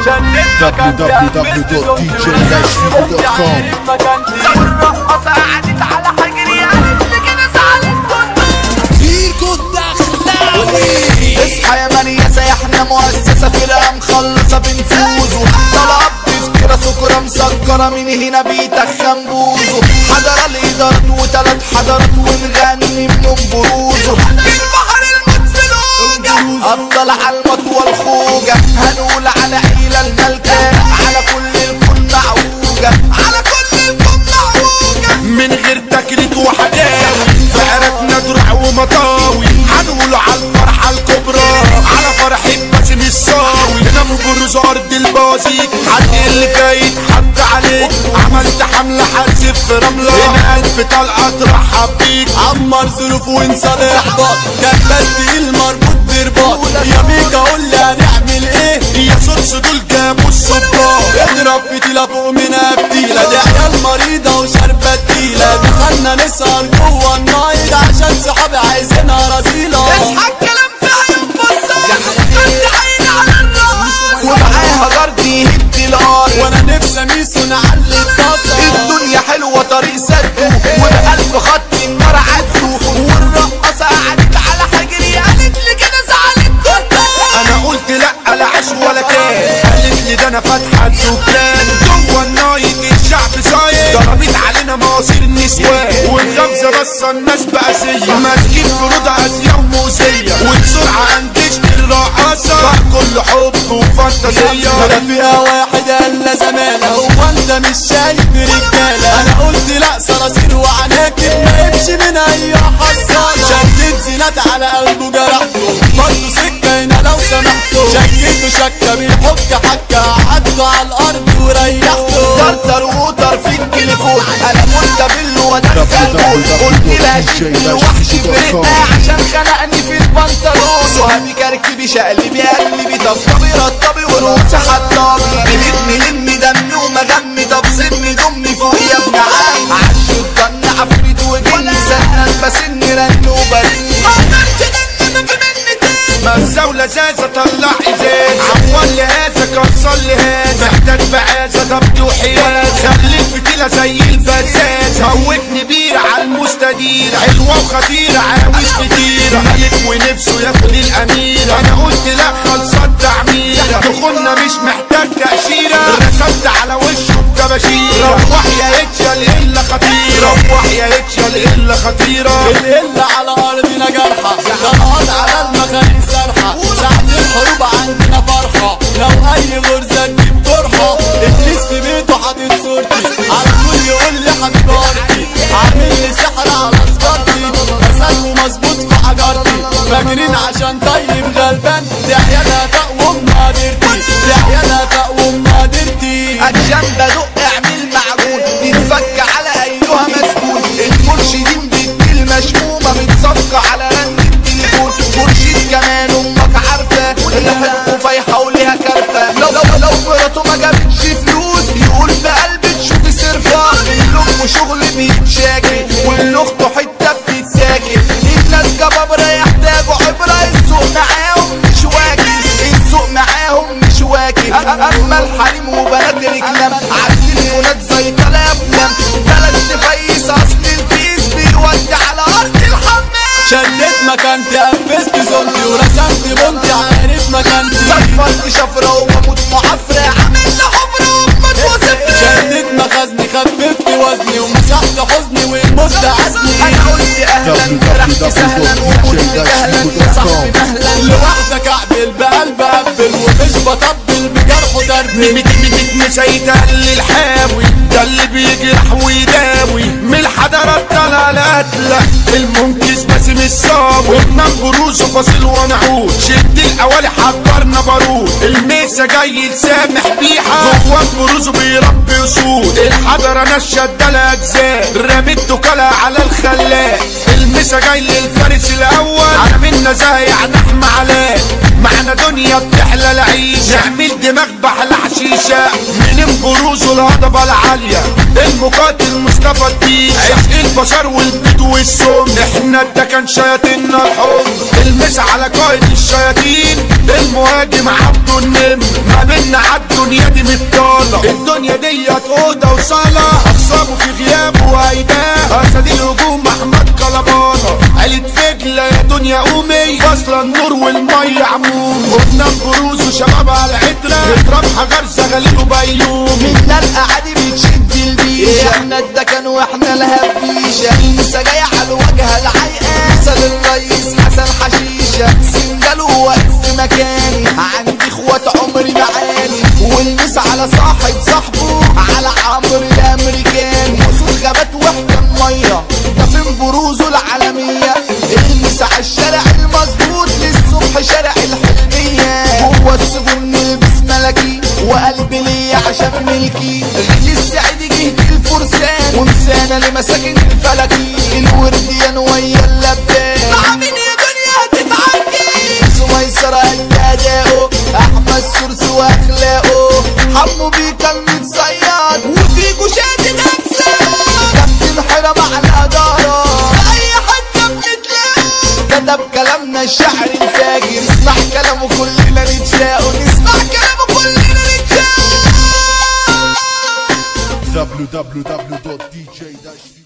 www.djnashville.com والرقصة قعدت على حجري قالت لي كده زعلت فيكو الدخلاوي اصحى يا مريسة احنا مؤسسة فرقة مخلصة بنفوز طلب تذكرة سكرة مسكرة من هنا بيتخن بوزه حضر الإدارات وتلات حضرات ونغني منهم بروزه البحر المدفلوجة أبطال على المطوى الخوجة هنقول على عيلة الملكة على كل الكون معوجة على كل الكون معوجة من غير تكريت وحكاوي فقرتنا درع ومطاوي هنقول على الفرحة الكبرى على فرحة باسم الصاوي هنا من بروز أرض البازيك حد اللي فايت حد عليك عملت حملة حرزف في رملة هنا ألف طلقة ترحب بيك عمر ظروف وانسى الإحباط كان بس المربوط برباط يا ميجا قول لي هنعمل ايه يا صرص دول جابوا الصباط اضرب فتيلة فوق منها فتيلة دي عيال مريضة وشاربة تقيلة دخلنا نسهر جوه النايت عشان صحابي عايزينها رزيلة اصحى الكلام في عيون بصار كنت عيني على الراس ومعاها جرد يهد الارض وانا نفسي اميسو نعلي الطاسة الدنيا حلوة طريق سده والقلب خط النار عدته والرقصة قعدت على حجري قالت لي كده زعلت انا قلت لا لا عيش ولا كان قالت لي ده انا فاتحه الدكان جوه النايت الشعب صايد ضربت علينا مواسير النسوان والغمزه بس الناس بأسية ماسكين فروض ازياء ومؤذية وبسرعه انتجت الرقاصه بقى كل حب وفانتازيه ولا فيها واحد الا زمانه هو انت مش شايف رجاله انا قلت لا صراصير وعناكب ما يمشي من اي حصاله شدت زينات على قلبه جرحته برضه سكه هنا لو سمحته شكيته شكه بيحك حكه عدوا على الارض وريحته طرطر ووتر في التليفون انا قلت بالله ودخل قلت لها شد الوحش برقها عشان خنقني في البنطلون وهبي كركبي شقلبي قلبي طبطبي رطبي ورقصي حطابي بلمي لمي دمي ومغمي طب سني دمي فوق يا ابن عم عشو الضن عفريت وجني سنن بسني رن وبرني مغزى ولزازة طلع ازاز عوال لهذا كسر لهذا محتاج بعازة ضبط وحياز خلي الفتيلة زي البزاز هوتني بيرة على المستدير حلوة وخطيرة عاوز فتيرة ملك ونفسه ياخد الأميرة أنا قلت لا خلصت تعميرة دخولنا مش محتاج تأشيرة رسمت على وشه بكباشيرة روح يا اتشل إلا خطيرة روح يا اتشل إلا خطيرة الإلا على أرضنا جرحة ضغط على المخارج سرحة ساعة الحروب عندنا فرحة لو أي غرزة تجيب جرحة إبليس في بيته حاطط صورتي على طول يقول لي حبيب أرضي عامل لي سحر على سكرتي رسم ومظبوط في حجرتي فاكرين عشان طيب غلبان دي عيالها تقوم قدرتي دي عيالها تقوم قدرتي اكشن بدق اعمل معجون تتفك على ايها مسجون المرشدين بالديل مشمومه متصفقه على رن التليفون مرشد كمان امك عارفه الحب فايحه وليها كارفه لو لو لو مراته ما جابتش فلوس يقول بقلبي تشوفي صرفه الام شغل بيتشاكل والاخت حته بتتساكل الناس جبابره يحتاجوا عبره السوق معاهم مش واكل السوق معاهم مش واكل اما الحريم وبنات الكلام عالتليفونات زي طالع افلام بلد تفيس اصل الفيس بيودي على ارض الحمام شديت مكانتي قفزت زلتي ورسمت بنتي عارف مكانتي صفرت شفره وبموت معفره عامل له حفره وما توصفش شديت مخزني خففت وزني ومسحت حزني والموت عزني انا قلت اهلا رحت سهلا وقلت جهلا يا صاحبي مهلا لوحدك اعدل بقلب قبل ومش بطبل بجرحه دربي مسيطر للحاوي ده اللي بيجرح ويداوي من الحضارات طلعت لك المنكس باسم الصاوي ابنك بروز وفاصل ونعود شد الاوالي حضرنا بارود الميسا جاي لسامح بيحة جواك بروز بيربي اسود الحضرة نشد الاجزاء رميت كلا على الخلاق المس المسا جاي للفارس الاول على منا زايع نحمى عليه معنا دنيا بتحلى العيش نعمل دماغ بحلى حشيشة من بروزه الهضبة العالية المقاتل مصطفى الدين عشق البشر والبيض والسم احنا ده كان شياطيننا الحب المس على قائد الشياطين المهاجم عبده النمر ما بينا عالدنيا دي مبطالة الدنيا ديت اوضه وصاله اخصامه في غيابه وهيباه اسد الهجوم احمد كلبانه عيلة فجلة يا دنيا قومي فاصلة النور والمية عموم قلنا بروز وشباب على العترة اضرب حجر زغليل وبيوم منا القعادي بتشد البيشة احنا الدكن واحنا الهبيشة المسا جاية على الواجهة العيقة مثل الرئيس حسن حشيشة سنجال وواقف في مكاني عندي اخوات عمري معاني والمس على صاحب صاحبه على عمرو الامريكاني وصوت غابات وحدة المية ده فين بروزه العالمية المس على الشارع المظبوط للصبح شارع الحلمية جوه السجون نلبس ملكي وقلبي ليا عشان ملكي غلي السعيد جهد الفرسان ومسانة لمساكن الفلكي الورديان ويا اللبان مع مين يا دنيا هتتعاركي سميسرة قد أداؤه أحمد سرس وأخلاقه حمو بيه كان متصياد وفيكو شادد أجسام كابتن حرم على الإدارة في أي حتة بنتلاقوا كتب كلامنا الشعر الفاجر نسمع كلامه كلنا نتشاقوا نسمع كلامه كلنا نتشاقوا www.dj-v